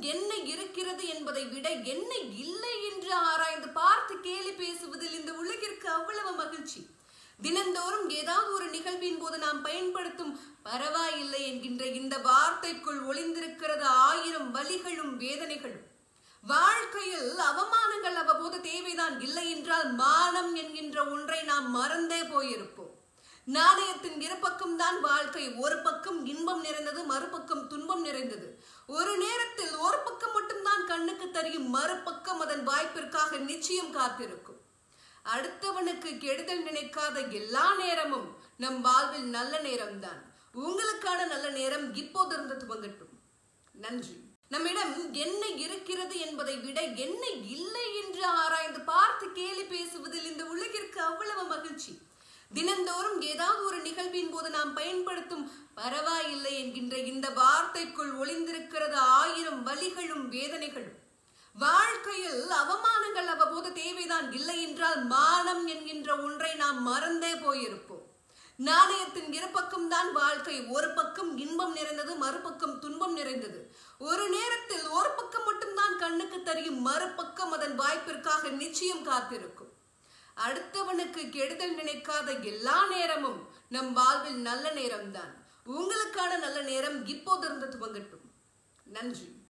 என்ன இருக்கிறது என்பதை விட என்ன இல்லை என்று ஆராய்ந்து பார்த்து கேலி பேசுவதில் இந்த உலகிற்கு அவ்வளவு மகிழ்ச்சி தினந்தோறும் ஏதாவது ஒரு நிகழ்வின் போது நாம் பயன்படுத்தும் பரவாயில்லை என்கின்ற இந்த வார்த்தைக்குள் ஒளிந்திருக்கிறது ஆயிரம் வலிகளும் வேதனைகளும் வாழ்க்கையில் அவமானங்கள் அவ்வப்போது தேவைதான் இல்லை என்றால் மானம் என்கின்ற ஒன்றை நாம் மறந்தே போயிருப்போம் நாணயத்தின் இருபக்கம் தான் வாழ்க்கை ஒரு பக்கம் இன்பம் நிறைந்தது மறுபக்கம் துன்பம் நிறைந்தது ஒரு நேரத்தில் ஒரு பக்கம் மட்டும்தான் கண்ணுக்கு தெரியும் மறுபக்கம் அதன் வாய்ப்பிற்காக நிச்சயம் காத்திருக்கும் அடுத்தவனுக்கு கெடுதல் நினைக்காத எல்லா நேரமும் நம் வாழ்வில் நல்ல நேரம்தான் உங்களுக்கான நல்ல நேரம் இப்போதிருந்து துவங்கட்டும் நன்றி நம்மிடம் என்ன இருக்கிறது என்பதை விட என்ன இல்லை என்று ஆராய்ந்து பார்த்து கேலி பேசுவதில் இந்த உலகிற்கு அவ்வளவு மகிழ்ச்சி தினந்தோறும் ஏதாவது ஒரு நிகழ்வின் போது நாம் பயன்படுத்தும் பரவாயில்லை என்கின்ற இந்த வார்த்தைக்குள் ஒளிந்திருக்கிறது ஆயிரம் வலிகளும் வேதனைகளும் வாழ்க்கையில் அவமானங்கள் அவ்வப்போது தேவைதான் இல்லை என்றால் மானம் என்கின்ற ஒன்றை நாம் மறந்தே போயிருப்போம் நாணயத்தின் இருபக்கம் தான் வாழ்க்கை ஒரு பக்கம் இன்பம் நிறைந்தது மறுபக்கம் துன்பம் நிறைந்தது ஒரு நேரத்தில் ஒரு பக்கம் மட்டும்தான் கண்ணுக்கு தெரியும் மறுபக்கம் அதன் வாய்ப்பிற்காக நிச்சயம் காத்திருக்கும் அடுத்தவனுக்கு கெடுதல் நினைக்காத எல்லா நேரமும் நம் வாழ்வில் நல்ல நேரம்தான் உங்களுக்கான நல்ல நேரம் இப்போதிருந்து துவங்கட்டும் நன்றி